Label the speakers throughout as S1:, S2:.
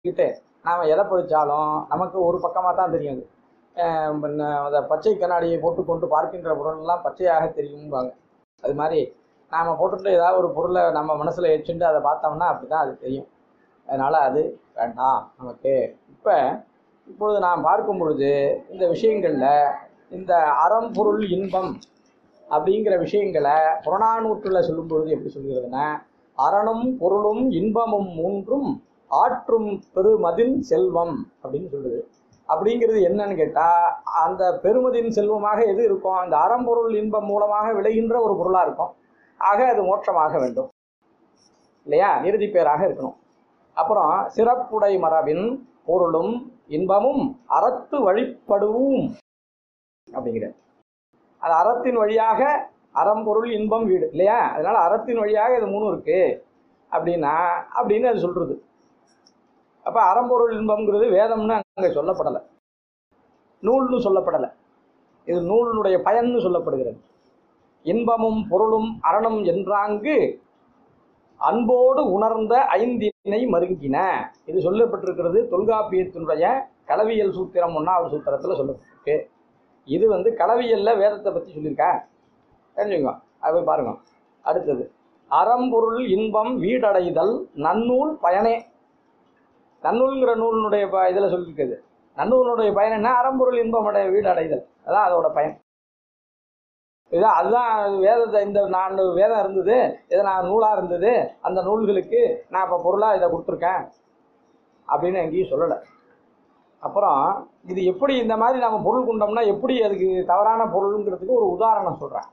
S1: வச்சுக்கிட்டு நாம் எதை படித்தாலும் நமக்கு ஒரு பக்கமாக தான் தெரியும் அது அஹ் பின்ன அந்த பச்சை கண்ணாடியை போட்டுக்கொண்டு பார்க்கின்ற பொருளெல்லாம் பச்சையாக தெரியும்பாங்க அது மாதிரி நாம் போட்டுட்டு ஏதாவது ஒரு பொருளை நம்ம மனசில் வச்சுட்டு அதை பார்த்தோம்னா அப்படி தான் அது தெரியும் அதனால் அது வேண்டாம் நமக்கு இப்போ இப்பொழுது நாம் பார்க்கும் பொழுது இந்த விஷயங்களில் இந்த அறம் பொருள் இன்பம் அப்படிங்கிற விஷயங்களை புறநானூற்றில் சொல்லும் பொழுது எப்படி சொல்கிறதுன்னா அறனும் பொருளும் இன்பமும் மூன்றும் ஆற்றும் பெருமதின் செல்வம் அப்படின்னு சொல்லுது அப்படிங்கிறது என்னன்னு கேட்டால் அந்த பெருமதின் செல்வமாக எது இருக்கும் அந்த அறம்பொருள் இன்பம் மூலமாக விளைகின்ற ஒரு பொருளாக இருக்கும் ஆக அது மோட்சமாக வேண்டும் இல்லையா இறுதி பேராக இருக்கணும் அப்புறம் சிறப்புடை மரபின் பொருளும் இன்பமும் அறத்து வழிபடுவும் அப்படிங்கிற அது அறத்தின் வழியாக அறம் பொருள் இன்பம் வீடு இல்லையா அதனால அறத்தின் வழியாக இது மூணு இருக்கு அப்படின்னா அப்படின்னு அது சொல்றது அப்ப அறம்பொருள் இன்பம்ங்கிறது வேதம்னு அங்கே சொல்லப்படலை நூல்னு சொல்லப்படலை இது நூலினுடைய பயன்னு சொல்லப்படுகிறது இன்பமும் பொருளும் அறணும் என்றாங்கு அன்போடு உணர்ந்த ஐந்தினை மருங்கின இது சொல்லப்பட்டிருக்கிறது தொல்காப்பியத்தினுடைய களவியல் சூத்திரம் ஒன்றாவது சூத்திரத்தில் சொல்லப்பட்டிருக்கு இது வந்து களவியல்ல வேதத்தை பற்றி சொல்லியிருக்கா தெரிஞ்சுங்க அது போய் பாருங்க அடுத்தது அறம்பொருள் இன்பம் வீடடைதல் நன்னூல் பயனே நன்னூல்ங்கிற நூலினுடைய ப இதில் சொல்லியிருக்குது நன்னூலினுடைய பயன் என்ன அறம்பொருள் இன்பம் அடைய வீடு அடைதல் அதான் அதோட பயன் இதான் அதுதான் வேதத்தை இந்த நான் வேதம் இருந்தது இது நான் நூலாக இருந்தது அந்த நூல்களுக்கு நான் இப்போ பொருளாக இதை கொடுத்துருக்கேன் அப்படின்னு எங்கேயும் சொல்லலை அப்புறம் இது எப்படி இந்த மாதிரி நம்ம பொருள் கொண்டோம்னா எப்படி அதுக்கு தவறான பொருளுங்கிறதுக்கு ஒரு உதாரணம் சொல்கிறேன்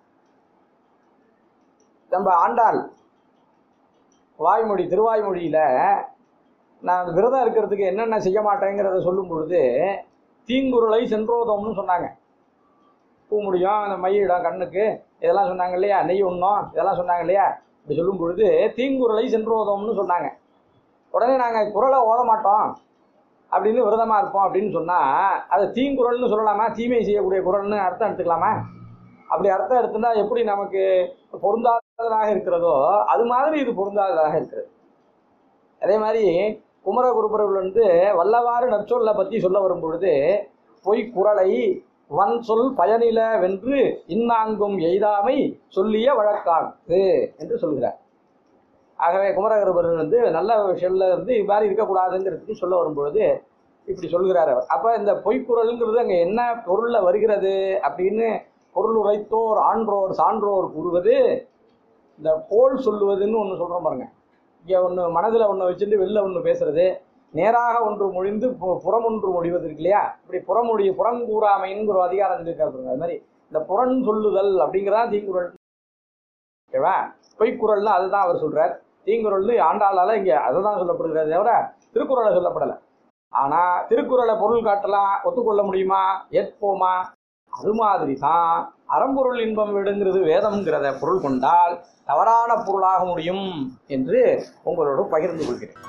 S1: நம்ம ஆண்டாள் வாய்மொழி திருவாய்மொழியில் நான் விரதம் இருக்கிறதுக்கு என்னென்ன செய்ய மாட்டேங்கிறத சொல்லும் பொழுது தீங்குருளை சென்றோதோம்னு சொன்னாங்க பூ முடியும் அந்த மையிடம் கண்ணுக்கு இதெல்லாம் சொன்னாங்க இல்லையா நெய் உண்ணும் இதெல்லாம் சொன்னாங்க இல்லையா இப்படி சொல்லும் பொழுது தீங்குருளை சென்றோதோம்னு சொன்னாங்க உடனே நாங்கள் குரலை ஓத மாட்டோம் அப்படின்னு விரதமாக இருப்போம் அப்படின்னு சொன்னால் அது தீங்குரல்னு சொல்லலாமா தீமை செய்யக்கூடிய குரல்னு அர்த்தம் எடுத்துக்கலாமா அப்படி அர்த்தம் எடுத்துனா எப்படி நமக்கு பொருந்தாததாக இருக்கிறதோ அது மாதிரி இது பொருந்தாததாக இருக்கிறது அதே மாதிரி குமரகுருபரர்கள் வந்து வல்லவாறு நற்சொல்லை பற்றி சொல்ல வரும் பொழுது பொய் குரலை வன் சொல் பயனில வென்று இன்னாங்கும் எய்தாமை சொல்லிய வழக்காக்கு என்று சொல்கிறார் ஆகவே குமரகுருபரர் வந்து நல்ல விஷயம்ல இருந்து இது மாதிரி இருக்கக்கூடாதுங்கிறதுக்கு சொல்ல வரும்பொழுது இப்படி சொல்கிறார் அவர் அப்போ இந்த பொய்க்குரல்ங்கிறது அங்கே என்ன பொருளில் வருகிறது அப்படின்னு பொருள் உரைத்தோர் ஆன்றோர் சான்றோர் கூறுவது இந்த கோல் சொல்லுவதுன்னு ஒன்று சொல்கிறோம் பாருங்க இங்கே ஒன்று மனதில் ஒன்று வச்சுட்டு வெளில ஒன்று பேசுறது நேராக ஒன்று மொழிந்து பு- புறம் ஒன்று மொழிவது இருக்கு இல்லையா இப்படி புறமொழி புறங்கூறாமைன்னு ஒரு அதிகாரம் சொல்லியிருக்காரு பாருங்க அது மாதிரி இந்த புறன் சொல்லுதல் அப்படிங்கிறதா தீங்குறள் ஓகேவா பொய்க்குறள்னு அதுதான் அவர் சொல்றார் தீங்குறள்னு ஆண்டாளால இங்கே அதை தான் சொல்லப்படுகிறது தவிர திருக்குறளை சொல்லப்படலை ஆனால் திருக்குறளை பொருள் காட்டலாம் ஒத்துக்கொள்ள முடியுமா ஏற்போமா அது மாதிரி தான் அறம்பொருள் இன்பம் விடுங்கிறது வேதம்ங்கிறத பொருள் கொண்டால் தவறான பொருளாக முடியும் என்று உங்களோடு பகிர்ந்து கொள்கிறேன்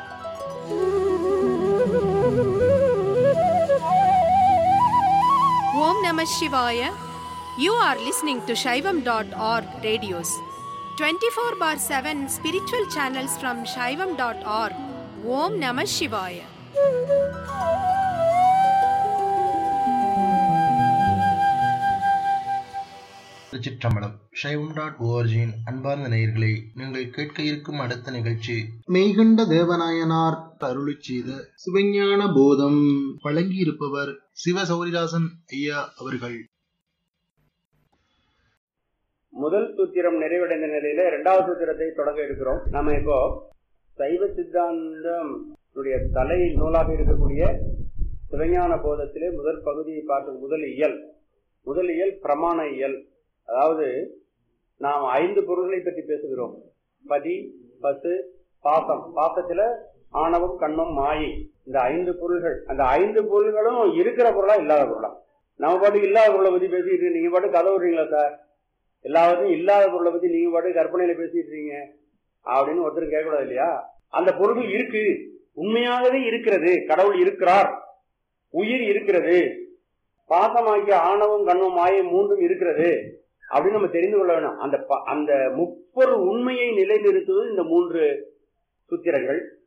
S2: Om Namah Shivaya. You are listening to Shaivam.org radios. 24 bar 7 spiritual channels from Shaivam.org. Om Namah Shivaya.
S3: திருச்சிற்றம்பலம் சைவம் டாட் ஓஆர்ஜியின் அன்பார்ந்த நேயர்களே நீங்கள் கேட்க இருக்கும் அடுத்த நிகழ்ச்சி மெய்கண்ட தேவநாயனார் அருளிச் செய்த சிவஞான போதம் வழங்கியிருப்பவர் சிவ சௌரிதாசன் ஐயா அவர்கள்
S4: முதல் சூத்திரம் நிறைவடைந்த நிலையில இரண்டாவது சூத்திரத்தை தொடங்க இருக்கிறோம் நாம இப்போ சைவ சித்தாந்தம் உடைய தலை நூலாக இருக்கக்கூடிய சிவஞான போதத்திலே முதல் பகுதியை பார்த்த முதல் இயல் முதல் இயல் பிரமாண இயல் அதாவது நாம் ஐந்து பொருள்களை பற்றி பேசுகிறோம் பதி பசு பாசம் பாசத்துல ஆணவம் கண்மம் மாயை இந்த ஐந்து பொருள்கள் அந்த ஐந்து பொருள்களும் இருக்கிற பொருளா இல்லாத பொருளா நம்ம பாட்டு இல்லாத பொருளை பத்தி பேசிட்டு நீங்க பாட்டு கதவுறீங்களா சார் எல்லாவற்றையும் இல்லாத பொருளை பத்தி நீங்க பாட்டு கற்பனையில பேசிட்டு இருக்கீங்க அப்படின்னு ஒருத்தர் கேட்கக்கூடாது இல்லையா அந்த பொருள் இருக்கு உண்மையாகவே இருக்கிறது கடவுள் இருக்கிறார் உயிர் இருக்கிறது பாசமாகிய ஆணவம் கண்மம் மாயம் மூன்றும் இருக்கிறது அப்படின்னு நம்ம தெரிந்து கொள்ள வேணும் அந்த ப- அந்த முப்பொருள் உண்மையை நிலைநிறுத்துவது இந்த மூன்று சூத்திரங்கள்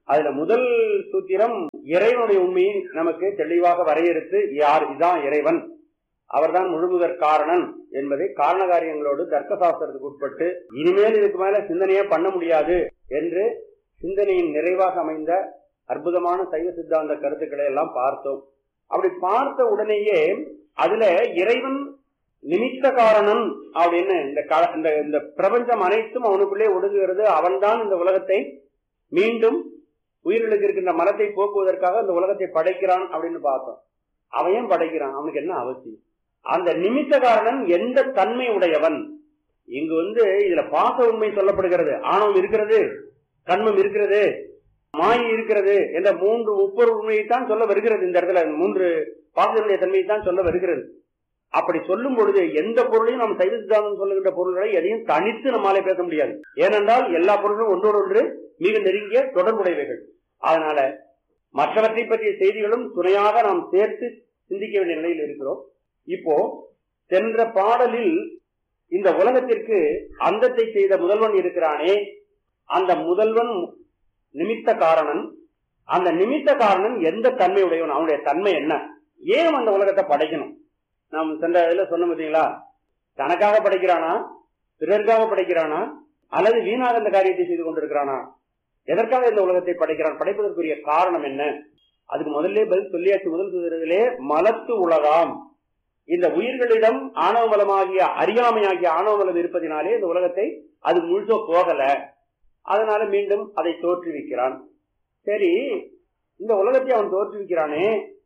S4: அதுல முதல் சூத்திரம் இறைவனுடைய உண்மையை நமக்கு தெளிவாக வரையறுத்து யார் இதான் இறைவன் அவர்தான் முழுமுதற் காரணன் என்பதை காரண காரியங்களோடு தர்க்க சாஸ்திரத்துக்கு உட்பட்டு இனிமேல் இதுக்கு மேல சிந்தனையே பண்ண முடியாது என்று சிந்தனையின் நிறைவாக அமைந்த அற்புதமான சைவ சித்தாந்த கருத்துக்களை எல்லாம் பார்த்தோம் அப்படி பார்த்த உடனேயே அதுல இறைவன் நிமித்த காரணன் அப்படின்னு இந்த கா- இந்த இந்த பிரபஞ்சம் அனைத்தும் அவனுக்குள்ளே ஒடுங்குகிறது அவன்தான் இந்த உலகத்தை மீண்டும் உயிர்களுக்கு இருக்கின்ற மரத்தை போக்குவதற்காக இந்த உலகத்தை படைக்கிறான் அப்படின்னு பார்த்தோம் அவன் ஏன் படைக்கிறான் அவனுக்கு என்ன அவசியம் அந்த நிமித்த காரணன் எந்த தன்மை உடையவன் இங்கு வந்து இதுல பாச உண்மை சொல்லப்படுகிறது ஆணவம் இருக்கிறது கண்மம் இருக்கிறது மாயை இருக்கிறது என்ற மூன்று முப்பொருள் உண்மையைத்தான் சொல்ல வருகிறது இந்த இடத்துல மூன்று பாசனுடைய தன்மையைத்தான் சொல்ல வருகிறது அப்படி சொல்லும் பொழுது எந்த பொருளையும் நாம் சைவ சித்தாந்தம் சொல்லுகின்ற பொருள்களை எதையும் தனித்து நம்மாலே பேச முடியாது ஏனென்றால் எல்லா பொருளும் ஒன்றோடொன்று மிக நெருங்கிய தொடர்புடையவைகள் அதனால மற்றவற்றை பற்றிய செய்திகளும் துணையாக நாம் சேர்த்து சிந்திக்க வேண்டிய நிலையில் இருக்கிறோம் இப்போ சென்ற பாடலில் இந்த உலகத்திற்கு அந்தத்தை செய்த முதல்வன் இருக்கிறானே அந்த முதல்வன் நிமித்த காரணன் அந்த நிமித்த காரணன் எந்த தன்மை உடையவன் அவனுடைய தன்மை என்ன ஏன் அந்த உலகத்தை படைக்கணும் நாம் சென்ற இதுல சொன்ன பார்த்தீங்களா தனக்காக படைக்கிறானா பிறருக்காக படைக்கிறானா அல்லது வீணாக இந்த காரியத்தை செய்து கொண்டிருக்கிறானா எதற்காக இந்த உலகத்தை படைக்கிறான் படைப்பதற்குரிய காரணம் என்ன அதுக்கு முதல்ல பதில் சொல்லியாச்சு முதல் சொல்றதிலே மலத்து உலகாம் இந்த உயிர்களிடம் ஆணவ மலமாகிய அறியாமையாகிய ஆணவ மலம் இருப்பதினாலே இந்த உலகத்தை அது முழுசோ போகல அதனால மீண்டும் அதை தோற்றுவிக்கிறான் சரி இந்த உலகத்தை அவன் தோற்றுவிக்கிறானே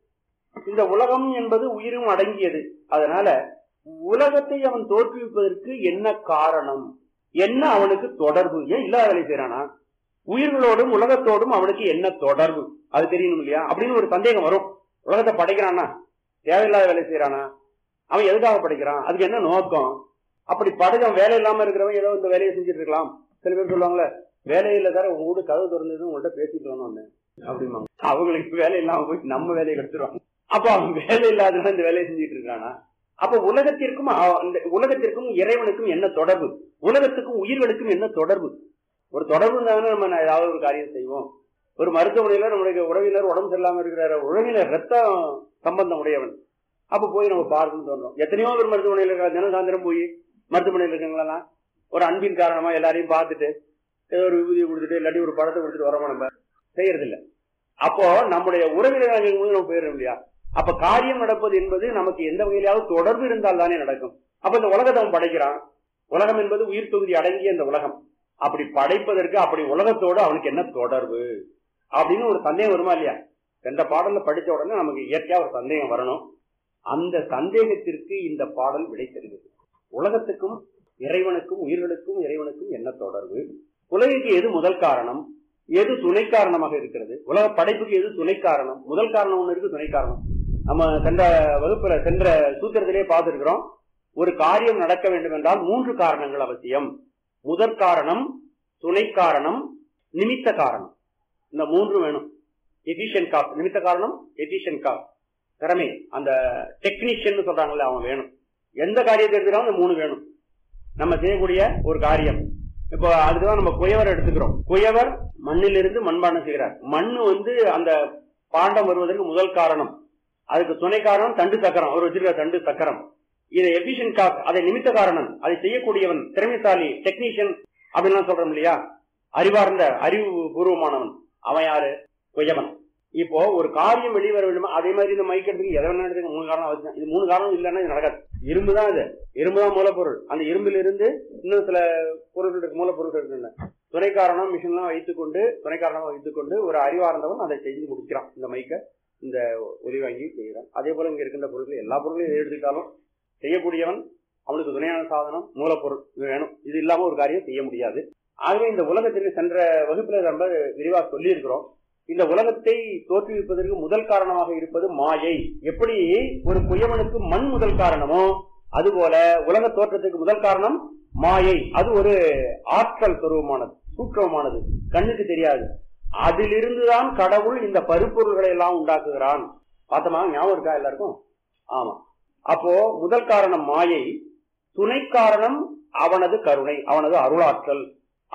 S4: இந்த உலகம் என்பது உயிரும் அடங்கியது அதனால உலகத்தை அவன் தோற்றுவிப்பதற்கு என்ன காரணம் என்ன அவனுக்கு தொடர்பு ஏன் இல்லாத வேலை செய்யறானா உயிர்களோடும் உலகத்தோடும் அவனுக்கு என்ன தொடர்பு அது தெரியணும் இல்லையா அப்படின்னு ஒரு சந்தேகம் வரும் உலகத்தை படைக்கிறானா தேவையில்லாத வேலை செய்யறானா அவன் எதுக்காக படைக்கிறான் அதுக்கு என்ன நோக்கம் அப்படி படைச்சவன் வேலை இல்லாம இருக்கிறவன் ஏதோ இந்த வேலையை செஞ்சுட்டு இருக்கலாம் சில பேர் சொல்லுவாங்களே வேலையில தர உங்க வீடு கதவு திறந்தது உங்கள்ட்ட பேசிட்டு வரணும் அப்படிம்பாங்க அவங்களுக்கு வேலை இல்லாம போய் நம்ம வேலையை கெடுத்துருவாங்க அப்ப அவன் வேலை இல்லாதவன் இந்த வேலையை செஞ்சுட்டு இருக்கானா அப்ப உலகத்திற்கும் அவ- இந்த உலகத்திற்கும் இறைவனுக்கும் என்ன தொடர்பு உலகத்துக்கும் உயிர்களுக்கும் என்ன தொடர்பு ஒரு தொடர்பு இருந்தாங்கன்னா நம்ம நான் ஏதாவது ஒரு காரியம் செய்வோம் ஒரு மருத்துவமனையில நம்மளுடைய உறவினர் உடம்பு சரியில்லாம இருக்கிற உறவினர் ரத்தம் சம்பந்தம் உடையவன் அப்ப போய் நம்ம பார்க்கணும்னு தோன்றோம் எத்தனையோ பேர் மருத்துவமனையில் இருக்கிற தினம் சாயந்தரம் போய் மருத்துவமனையில் இருக்கவங்களெல்லாம் ஒரு அன்பின் காரணமா எல்லாரையும் பார்த்துட்டு ஏதோ ஒரு விபூதியை கொடுத்துட்டு இல்லாட்டி ஒரு படத்தை கொடுத்துட்டு வரோமா நம்ம செய்யறதில்ல அப்போ நம்முடைய உறவினர்கள் நம்ம போயிடும் இல்லையா அப்ப காரியம் நடப்பது என்பது நமக்கு எந்த வகையிலாவது தொடர்பு இருந்தால் தானே நடக்கும் அப்ப இந்த உலகத்தை அவன் படைக்கிறான் உலகம் என்பது உயிர் தொகுதி அடங்கிய இந்த உலகம் அப்படி படைப்பதற்கு அப்படி உலகத்தோடு அவனுக்கு என்ன தொடர்பு அப்படின்னு ஒரு சந்தேகம் வருமா இல்லையா எந்த பாடல்ல படிச்ச உடனே நமக்கு இயற்கையா ஒரு சந்தேகம் வரணும் அந்த சந்தேகத்திற்கு இந்த பாடல் விடை தருகிறது உலகத்துக்கும் இறைவனுக்கும் உயிர்களுக்கும் இறைவனுக்கும் என்ன தொடர்பு உலகிற்கு எது முதல் காரணம் எது துணை காரணமாக இருக்கிறது உலக படைப்புக்கு எது துணை காரணம் முதல் காரணம் ஒண்ணு இருக்கு துணை காரணம் நம்ம சென்ற வகுப்புல சென்ற சூத்திரத்திலே பார்த்திருக்கிறோம் ஒரு காரியம் நடக்க வேண்டும் என்றால் மூன்று காரணங்கள் அவசியம் முதற் காரணம் துணை காரணம் நிமித்த காரணம் இந்த மூன்று வேணும் எஃபிஷியன் காப் நிமித்த காரணம் எஃபிஷியன் காப் திறமை அந்த டெக்னீஷியன் சொல்றாங்கல்ல அவன் வேணும் எந்த காரியத்தை எடுத்துக்கிறாலும் அந்த மூணு வேணும் நம்ம செய்யக்கூடிய ஒரு காரியம் இப்போ அதுக்குதான் நம்ம குயவர் எடுத்துக்கிறோம் குயவர் மண்ணிலிருந்து மண்பாண்டம் செய்கிறார் மண்ணு வந்து அந்த பாண்டம் வருவதற்கு முதல் காரணம் அதுக்கு துணை காரணம் தண்டு சக்கரம் அவர் வச்சிருக்கிற தண்டு சக்கரம் இதை எபிஷியன் காப் அதை நிமித்த காரணம் அதை செய்யக்கூடியவன் திறமைசாலி டெக்னீஷியன் அப்படின்லாம் சொல்றோம் இல்லையா அறிவார்ந்த அறிவு பூர்வமானவன் அவன் யாரு குயவன் இப்போ ஒரு காரியம் வெளியே வர வேண்டுமா அதே மாதிரி இந்த மைக் எடுத்துக்கு எதை வேணா எடுத்துக்க மூணு காரணம் அவசியம் இது மூணு காரணம் இல்லைன்னா இது நடக்காது இரும்பு தான் இது இரும்பு தான் மூலப்பொருள் அந்த இரும்பில் இருந்து இன்னும் சில பொருட்கள் இருக்கு மூலப்பொருட்கள் இருக்குன்னு துணை காரணம் மிஷின்லாம் வைத்துக்கொண்டு துணை காரணமாக வைத்துக்கொண்டு ஒரு அறிவார்ந்தவன் அதை செஞ்சு முடிக்கிறான் இந்த மைக்கை இந்த ஒலி வாங்கி செய்கிறான் அதே போல இங்க இருக்கின்ற பொருட்கள் எல்லா பொருட்களையும் எதை எடுத்துக்கிட்டாலும் செய்யக்கூடியவன் அவனுக்கு துணையான சாதனம் மூலப்பொருள் இது வேணும் இது இல்லாம ஒரு காரியம் செய்ய முடியாது ஆகவே இந்த உலகத்திற்கு சென்ற வகுப்புல ரொம்ப விரிவாக சொல்லி இருக்கிறோம் இந்த உலகத்தை தோற்றுவிப்பதற்கு முதல் காரணமாக இருப்பது மாயை எப்படி ஒரு குயவனுக்கு மண் முதல் காரணமோ அதுபோல உலக தோற்றத்துக்கு முதல் காரணம் மாயை அது ஒரு ஆற்றல் சுரூபமானது சூற்றமானது கண்ணுக்கு தெரியாது அதிலிருந்துதான் கடவுள் இந்த பருப்பொருள்களை எல்லாம் உண்டாக்குகிறான் பார்த்தோமா ஞாபகம் இருக்கா எல்லாருக்கும் ஆமா அப்போ முதல் காரணம் மாயை துணை காரணம் அவனது கருணை அவனது அருளாற்றல்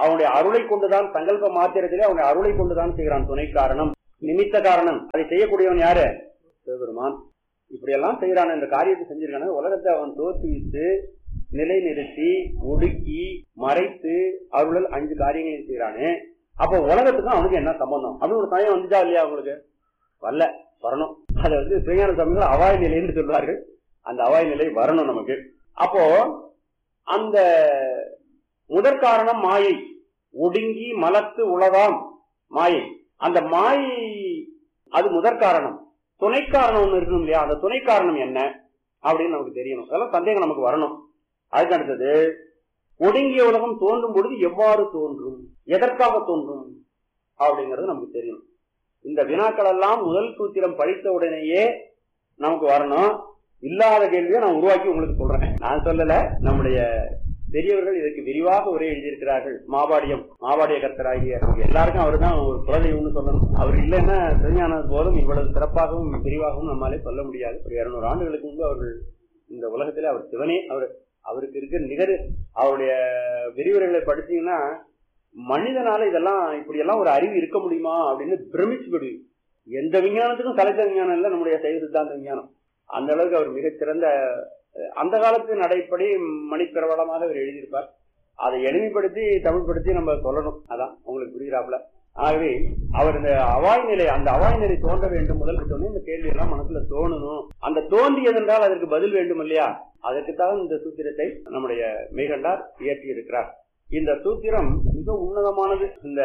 S4: அவனுடைய அருளை கொண்டுதான் சங்கல்ப மாத்திரத்திலே அவனுடைய அருளை கொண்டுதான் செய்கிறான் துணை காரணம் நிமித்த காரணம் அதை செய்யக்கூடியவன் யாரு சிவபெருமான் இப்படியெல்லாம் செய்யறான் இந்த காரியத்தை செஞ்சிருக்கான உலகத்தை அவன் தோற்றுவித்து நிலைநிறுத்தி ஒடுக்கி மறைத்து அருளல் அஞ்சு காரியங்களையும் செய்யறானே அப்போ உலகத்துக்கும் அவனுக்கு என்ன சம்பந்தம் அப்படின்னு ஒரு சமயம் வந்துச்சா இல்லையா அவங்களுக்கு வரல வரணும் அது வந்து சுயான சமயங்கள் அவாய் நிலைன்னு சொல்றார்கள் அந்த அவாய் நிலை வரணும் நமக்கு அப்போ அந்த முதற் காரணம் மாயை ஒடுங்கி மலத்து உலகாம் மாயை அந்த மாயை அது முதற் காரணம் துணை காரணம் ஒண்ணு இருக்கணும் இல்லையா அந்த துணை காரணம் என்ன அப்படின்னு நமக்கு தெரியணும் அதெல்லாம் சந்தேகம் நமக்கு வரணும் அதுக்கு அடுத்தது ஒடுங்கிய உலகம் தோன்றும் பொழுது எவ்வாறு தோன்றும் எதற்காக தோன்றும் அப்படிங்கிறது நமக்கு தெரியணும் இந்த வினாக்கள் எல்லாம் முதல் சூத்திரம் படித்த உடனேயே நமக்கு வரணும் இல்லாத கேள்வியை நான் உருவாக்கி உங்களுக்கு சொல்றேன் நான் சொல்லல நம்முடைய பெரியவர்கள் இதற்கு விரிவாக உரை எழுதியிருக்கிறார்கள் மாபாடியம் மாபாடிய கர்த்தராகிய நமக்கு எல்லாருக்கும் அவர் தான் ஒரு குலதெய்வம்னு சொல்லணும் அவர் இல்லைன்னா திருஞானது போலும் இவ்வளவு சிறப்பாகவும் விரிவாகவும் நம்மாலே சொல்ல முடியாது ஒரு இருநூறு ஆண்டுகளுக்கு முன்பு அவர்கள் இந்த உலகத்திலே அவர் சிவனே அவர் அவருக்கு இருக்க நிகர் அவருடைய விரிவுரைகளை படிச்சீங்கன்னா மனிதனால இதெல்லாம் இப்படி எல்லாம் ஒரு அறிவு இருக்க முடியுமா அப்படின்னு பிரமிச்சு போடுவீங்க எந்த விஞ்ஞானத்துக்கும் கலைச்ச விஞ்ஞானம் இல்லை நம்முடைய சைவ சித்தாந்த விஞ்ஞானம் அந்த அளவுக்கு அவர் மிகச்சிறந்த அந்த காலத்து நடைப்படி மணிப்பிரபலமாக அவர் எழுதியிருப்பார் அதை எளிமைப்படுத்தி தமிழ்படுத்தி நம்ம சொல்லணும் அதான் உங்களுக்கு புரிகிறாப்புல ஆகவே அவர் இந்த அவாய் நிலை அந்த அவாய் நிலை தோன்ற வேண்டும் முதல் சொன்னே இந்த கேள்வி எல்லாம் மனசுல தோணணும் அந்த தோன்றியது என்றால் அதற்கு பதில் வேண்டும் இல்லையா அதற்குத்தான் இந்த சூத்திரத்தை நம்முடைய மேகண்டார் இயற்றி இருக்கிறார் இந்த சூத்திரம் மிக உன்னதமானது இந்த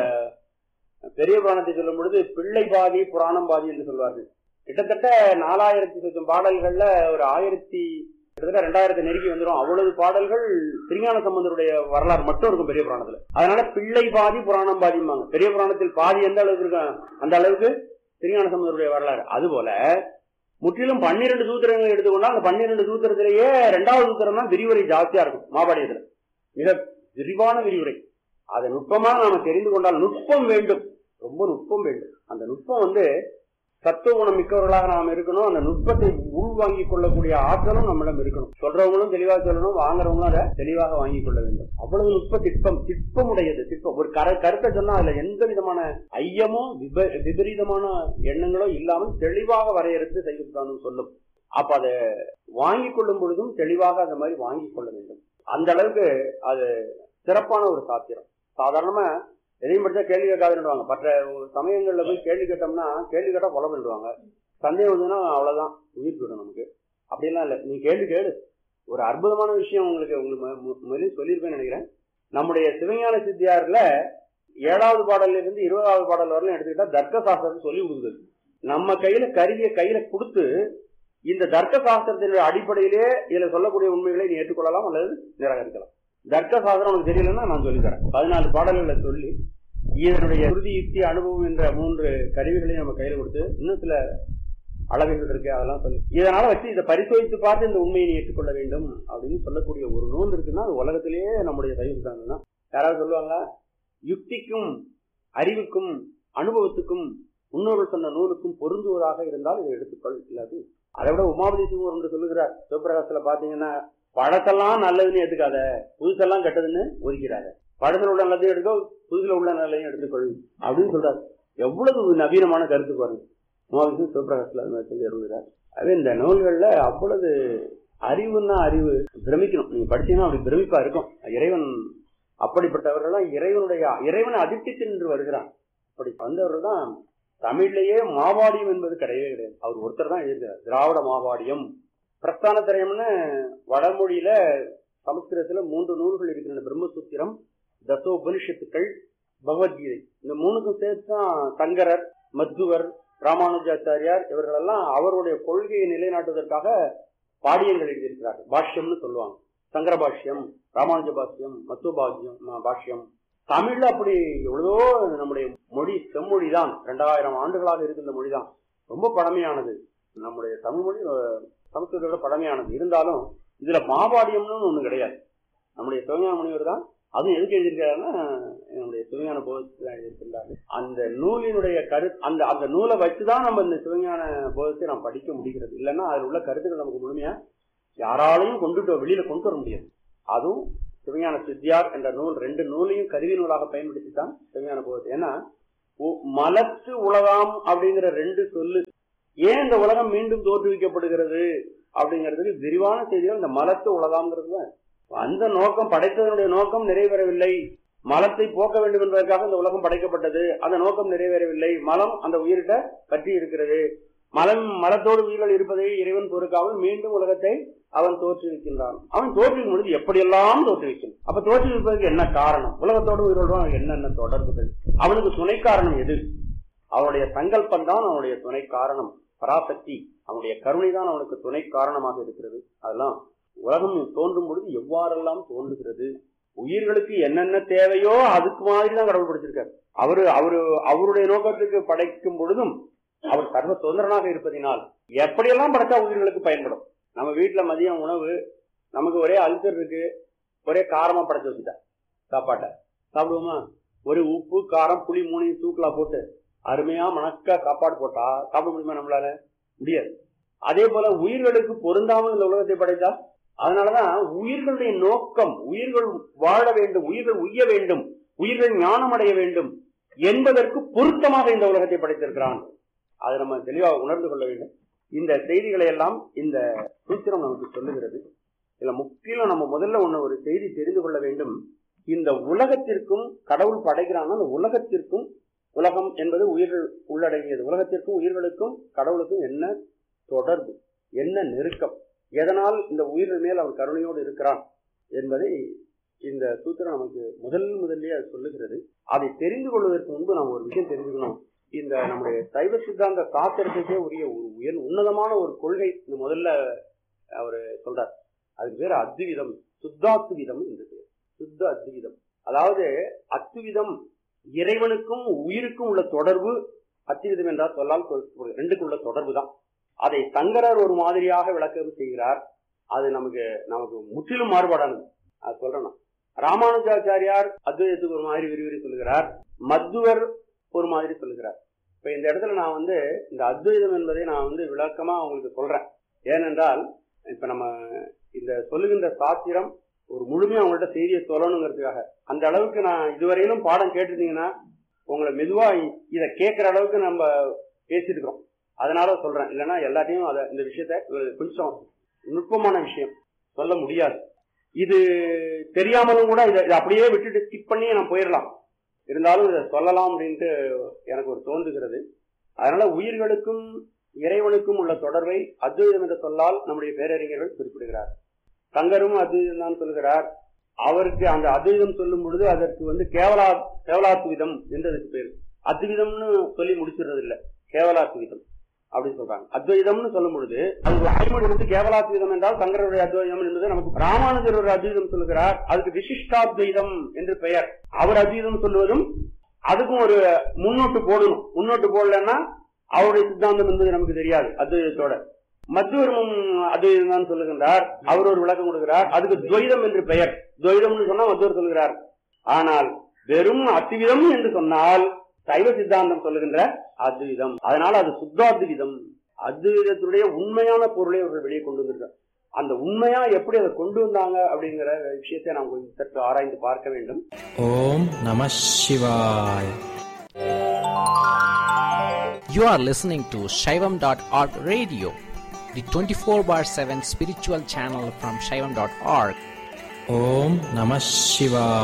S4: பெரிய புராணத்தை சொல்லும் பொழுது பிள்ளை பாதி புராணம் பாதி என்று சொல்வார்கள் கிட்டத்தட்ட நாலாயிரத்தி சொச்சம் பாடல்கள்ல ஒரு ஆயிரத்தி கிட்டத்தட்ட ரெண்டாயிரத்தி நெருக்கி வந்துடும் அவ்வளவு பாடல்கள் திருஞான சம்பந்தருடைய வரலாறு மட்டும் இருக்கும் பெரிய புராணத்துல அதனால பிள்ளை பாதி புராணம் பாதிம்பாங்க பெரிய புராணத்தில் பாதி எந்த அளவுக்கு இருக்கும் அந்த அளவுக்கு திருஞான சம்பந்தருடைய வரலாறு அதுபோல முற்றிலும் பன்னிரண்டு சூத்திரங்கள் எடுத்துக்கொண்டா அந்த பன்னிரண்டு சூத்திரத்திலேயே ரெண்டாவது சூத்திரம் தான் விரிவுரை ஜாஸ்தியா இருக்கும் மாபாடியத்துல மிக விரிவான விரிவுரை அதை நுட்பமாக நாம தெரிந்து கொண்டால் நுட்பம் வேண்டும் ரொம்ப நுட்பம் வேண்டும் அந்த நுட்பம் வந்து சத்துவ குணம் மிக்கவர்களாக நாம் இருக்கணும் அந்த நுட்பத்தை உள்வாங்கிக் கொள்ளக்கூடிய ஆற்றலும் நம்மிடம் இருக்கணும் சொல்றவங்களும் தெளிவாக சொல்லணும் வாங்குறவங்களும் அதை தெளிவாக வாங்கிக் கொள்ள வேண்டும் அவ்வளவு நுட்ப திட்பம் திட்பமுடையது திட்பம் ஒரு கர கருத்தை சொன்னா அதுல எந்த விதமான ஐயமோ விப விபரீதமான எண்ணங்களோ இல்லாமல் தெளிவாக வரையறுத்து செய்யப்படான்னு சொல்லும் அப்ப அதை வாங்கிக் கொள்ளும் பொழுதும் தெளிவாக அந்த மாதிரி வாங்கிக் கொள்ள வேண்டும் அந்த அளவுக்கு அது சிறப்பான ஒரு சாத்திரம் சாதாரணமா எதையும் படிச்சா கேள்வி கேட்காதுன்னுவாங்க மற்ற சமயங்கள்ல போய் கேள்வி கேட்டோம்னா கேள்வி கேட்டா கொலை பண்ணிடுவாங்க சந்தேகம் வந்ததுன்னா அவ்வளவுதான் உயிர் போயிடும் நமக்கு அப்படிலாம் இல்லை நீ கேள்வி கேளு ஒரு அற்புதமான விஷயம் உங்களுக்கு உங்களுக்கு முதலில் சொல்லியிருப்பேன்னு நினைக்கிறேன் நம்முடைய சிவஞான சித்தியார்ல ஏழாவது பாடல்ல இருந்து இருபதாவது பாடல் வரலாம் எடுத்துக்கிட்டா தர்க்க சாஸ்திரத்தை சொல்லி கொடுக்குது நம்ம கையில கருவியை கையில கொடுத்து இந்த தர்க்க சாஸ்திரத்தினுடைய அடிப்படையிலே இதுல சொல்லக்கூடிய உண்மைகளை நீ ஏற்றுக்கொள்ளலாம் அல்லது நிராகரிக்கலாம் தர்க்க சாஸ்திரம் உனக்கு தெரியலன்னா நான் சொல்லித்தரேன் பதினாலு பாடல்களை சொல்லி இதனுடைய உறுதி யுக்தி அனுபவம் என்ற மூன்று கருவிகளையும் நம்ம கையில கொடுத்து இன்னும் சில அளவுகள் இருக்கு அதெல்லாம் சொல்லி இதனால வச்சு இதை பரிசோதித்து பார்த்து இந்த உண்மையை நீ ஏற்றுக்கொள்ள வேண்டும் அப்படின்னு சொல்லக்கூடிய ஒரு நூல் இருக்குன்னா அது உலகத்திலேயே நம்முடைய சைவம் தான் யாராவது சொல்லுவாங்க யுக்திக்கும் அறிவுக்கும் அனுபவத்துக்கும் முன்னோர்கள் சொன்ன நூலுக்கும் பொருந்துவதாக இருந்தால் இதை எடுத்துக்கொள் இல்லாது அதை விட உமாபதி சிவம் ஒன்று சொல்லுகிறார் சிவபிரகாசத்துல பாத்தீங்கன்னா பழத்தெல்லாம் நல்லதுன்னு எடுத்துக்காத புதுசெல்லாம் கெட்டதுன்னு ஒதுக்கிறாங்க பழத்துல உள்ள நல்லதையும் எடுக்கோ புதுசுல உள்ள நல்லதையும் எடுத்துக்கொள் அப்படின்னு சொல்றாரு எவ்வளவு நவீனமான கருத்து பாருங்க உமாவிஷ்ணு சிவபிரகாசத்துல அது மாதிரி சொல்லி வருகிறார் அதே இந்த நூல்கள்ல அவ்வளவு அறிவுன்னா அறிவு பிரமிக்கணும் நீங்க படிச்சீங்கன்னா அப்படி பிரமிப்பா இருக்கும் இறைவன் அப்படிப்பட்டவர்கள் இறைவனுடைய இறைவனை அதிர்ச்சி சென்று வருகிறான் அப்படி வந்தவர்கள் தான் தமிழ்லயே மாவாடியம் என்பது கிடையவே கிடையாது அவர் ஒருத்தர் தான் எழுதுகிறார் திராவிட மாவாடியம் பிரஸ்தான திரயம்னு வடமொழியில சமஸ்கிருதத்துல மூன்று நூல்கள் இருக்கின்றன பிரம்மசூத்திரம் தசோபனிஷத்துக்கள் பகவத்கீதை இந்த மூணுக்கும் சேர்த்து தான் சங்கரர் மத்துவர் ராமானுஜாச்சாரியார் இவர்களெல்லாம் அவருடைய கொள்கையை நிலைநாட்டுவதற்காக பாடியங்கள் எழுதியிருக்கிறார்கள் பாஷ்யம்னு சொல்லுவாங்க சங்கர பாஷ்யம் ராமானுஜ பாஷ்யம் மத்து பாஷ்யம் பாஷ்யம் தமிழ்ல அப்படி எவ்வளவோ நம்முடைய மொழி செம்மொழி தான் ரெண்டாயிரம் ஆண்டுகளாக இருக்கின்ற மொழி தான் ரொம்ப பழமையானது நம்முடைய தமிழ் மொழி சமஸ்கிருதத்தோட பழமையானது இருந்தாலும் இதுல மாபாடியம்னு ஒண்ணு கிடையாது நம்முடைய சிவஞான முனிவர் தான் அதுவும் எதுக்கு எழுதியிருக்காருன்னா நம்முடைய சிவஞான போதத்தை எழுதியிருக்கின்றாரு அந்த நூலினுடைய கரு அந்த அந்த நூலை வச்சுதான் நம்ம இந்த சிவஞான போதத்தை நாம் படிக்க முடிகிறது இல்லைன்னா அதில் உள்ள கருத்துக்கள் நமக்கு முழுமையா யாராலையும் கொண்டுட்டு வெளியில கொண்டு வர முடியாது அதுவும் சிவஞான சித்தியார் என்ற நூல் ரெண்டு நூலையும் கருவி நூலாக பயன்படுத்தி தான் சிவஞான போகுது ஏன்னா உ- மலத்து உலகாம் அப்படிங்கிற ரெண்டு சொல்லு ஏன் இந்த உலகம் மீண்டும் தோற்றுவிக்கப்படுகிறது அப்படிங்கிறதுக்கு விரிவான செய்திகள் இந்த மலத்து உலகாம்ங்கிறது தான் அந்த நோக்கம் படைத்ததனுடைய நோக்கம் நிறைவேறவில்லை மலத்தை போக்க வேண்டும் என்பதற்காக இந்த உலகம் படைக்கப்பட்டது அந்த நோக்கம் நிறைவேறவில்லை மலம் அந்த உயிரிட்ட பற்றி இருக்கிறது மலம் மலத்தோடு உயிர்கள் இருப்பதை இறைவன் பொறுக்காமல் மீண்டும் உலகத்தை அவன் தோற்றுவிக்கின்றான் அவன் தோற்றுவிக்கும் பொழுது எப்படியெல்லாம் தோற்றுவிக்கும் அப்ப தோற்றுவிப்பதற்கு என்ன காரணம் உலகத்தோடு உயிரோடு என்னென்ன தொடர்புகள் அவனுக்கு துணை காரணம் எது அவனுடைய சங்கல்பம் தான் அவனுடைய துணை காரணம் பராசக்தி அவனுடைய கருணை தான் அவனுக்கு துணை காரணமாக இருக்கிறது அதெல்லாம் உலகம் தோன்றும் பொழுது எவ்வாறெல்லாம் தோன்றுகிறது உயிர்களுக்கு என்னென்ன தேவையோ அதுக்கு மாதிரி தான் கடவுள் படைச்சிருக்காரு அவரு அவரு அவருடைய நோக்கத்துக்கு படைக்கும் பொழுதும் அவர் சர்வ சுதந்திரனாக இருப்பதினால் எப்படியெல்லாம் படைச்சா உயிர்களுக்கு பயன்படும் நம்ம வீட்டுல மதியம் உணவு நமக்கு ஒரே அல்சர் இருக்கு ஒரே காரமா படைச்சு வச்சுட்டா சாப்பாட்டை சாப்பிடுவோமா ஒரு உப்பு காரம் புளி மூணையும் தூக்கலா போட்டு அருமையா மணக்க சாப்பாடு போட்டா சாப்பிட முடியுமா நம்மளால முடியாது அதே போல உயிர்களுக்கு பொருந்தாமல் இந்த உலகத்தை படைத்தா அதனாலதான் உயிர்களுடைய நோக்கம் உயிர்கள் வாழ வேண்டும் உயிர்கள் உய்ய வேண்டும் உயிர்கள் ஞானம் அடைய வேண்டும் என்பதற்கு பொருத்தமாக இந்த உலகத்தை படைத்திருக்கிறான் அதை நம்ம தெளிவாக உணர்ந்து கொள்ள வேண்டும் இந்த செய்திகளை எல்லாம் இந்த சூத்திரம் நமக்கு சொல்லுகிறது இதுல முக்கியம் நம்ம முதல்ல ஒண்ணு ஒரு செய்தி தெரிந்து கொள்ள வேண்டும் இந்த உலகத்திற்கும் கடவுள் படைக்கிறான்னா அந்த உலகத்திற்கும் உலகம் என்பது உயிர்கள் உள்ளடங்கியது உலகத்திற்கும் உயிர்களுக்கும் கடவுளுக்கும் என்ன தொடர்பு என்ன நெருக்கம் எதனால் இந்த உயிர்கள் மேல் அவன் கருணையோடு இருக்கிறான் என்பதை இந்த சூத்திரம் நமக்கு முதல் முதல்லயே அது சொல்லுகிறது அதை தெரிந்து கொள்வதற்கு முன்பு நாம் ஒரு விஷயம் தெரிஞ்சுக்கணும் இந்த நம்முடைய சைவ சித்தாந்த சாத்திரத்துக்கே உரிய ஒரு உயர் உன்னதமான ஒரு கொள்கை இந்த முதல்ல அவர் சொல்றார் அதுக்கு பேர் அத்விதம் சுத்தாத்துவிதம் என்று பேர் சுத்த அத்விதம் அதாவது அத்துவிதம் இறைவனுக்கும் உயிருக்கும் உள்ள தொடர்பு அத்துவிதம் என்றால் சொல்லால் கொ- ரெண்டுக்கும் உள்ள தொடர்பு தான் அதை சங்கரர் ஒரு மாதிரியாக விளக்கம் செய்கிறார் அது நமக்கு நமக்கு முற்றிலும் மாறுபாடானது அது சொல்றேன் நான். ராமானுஜாச்சாரியார் அத்வைதத்துக்கு ஒரு மாதிரி விரிவுரை சொல்லுகிறார் மத்துவர் ஒரு மாதிரி சொல்லுகிறார் இப்ப இந்த இடத்துல நான் வந்து இந்த அத்வைதம் என்பதை நான் வந்து விளக்கமா உங்களுக்கு சொல்றேன் ஏனென்றால் இப்ப நம்ம இந்த சொல்லுகின்ற சாத்திரம் ஒரு முழுமையா உங்கள்ட்ட செய்தியை சொல்லணுங்கிறதுக்காக அந்த அளவுக்கு நான் இதுவரையிலும் பாடம் கேட்டிருந்தீங்கன்னா உங்களை மெதுவா இ- இதை கேட்கிற அளவுக்கு நம்ம பேசியிருக்கிறோம் அதனால சொல்றேன் இல்லைன்னா எல்லாத்தையும் அதை இந்த விஷயத்த ஒரு கொஞ்சம் நுட்பமான விஷயம் சொல்ல முடியாது இது தெரியாமலும் கூட இதை இதை அப்படியே விட்டுட்டு ஸ்கிப் பண்ணி நான் போயிடலாம் இருந்தாலும் இதை சொல்லலாம் அப்படின்ட்டு எனக்கு ஒரு தோன்றுகிறது அதனால உயிர்களுக்கும் இறைவனுக்கும் உள்ள தொடர்பை அத்வைதம் என்ற சொல்லால் நம்முடைய பேரறிஞர்கள் குறிப்பிடுகிறார் சங்கரும் அத்வைதம் தான் சொல்கிறார் அவருக்கு அந்த அத்வைதம் சொல்லும் பொழுது அதற்கு வந்து கேவலா கேவலாத்விதம் என்று அதுக்கு பேரு அத்விதம்னு சொல்லி முடிச்சிடுறது இல்ல கேவலாத்விதம் அப்படின்னு சொல்றாங்க அத்வைதம்னு சொல்லும் பொழுது அது வாய்மொழி வந்து கேவலாத்வைதம் என்றால் சங்கரருடைய அத்வைதம் என்பது நமக்கு ராமானுஜர் ஒரு அத்வைதம் சொல்லுகிறார் அதுக்கு விசிஷ்டாத்வைதம் என்று பெயர் அவர் அத்வைதம் சொல்லுவதும் அதுக்கும் ஒரு முன்னோட்டு போடணும் முன்னோட்டு போடலன்னா அவருடைய சித்தாந்தம் என்பது நமக்கு தெரியாது அத்வைதத்தோட மத்துவரும் அத்வைதம் தான் சொல்லுகின்றார் அவர் ஒரு விளக்கம் கொடுக்கிறார் அதுக்கு துவைதம் என்று பெயர் துவைதம்னு சொன்னா மத்துவர் சொல்கிறார் ஆனால் வெறும் அத்விதம் என்று சொன்னால் சைவ சித்தாந்தம் சொல்லுகின்ற அத்விதம் அதனால அது சுத்தாத்விதம் அத்விதத்துடைய உண்மையான பொருளை அவர்கள் வெளியே கொண்டு வந்திருக்கார் அந்த உண்மையா எப்படி அதை கொண்டு வந்தாங்க அப்படிங்கிற விஷயத்தை நாம் கொஞ்சம் சற்று ஆராய்ந்து பார்க்க வேண்டும்
S5: ஓம் நம சிவாய் You are listening to Shaivam.org radio, the 24 bar 7 spiritual channel from Shaivam.org. Om Namah Shivaya.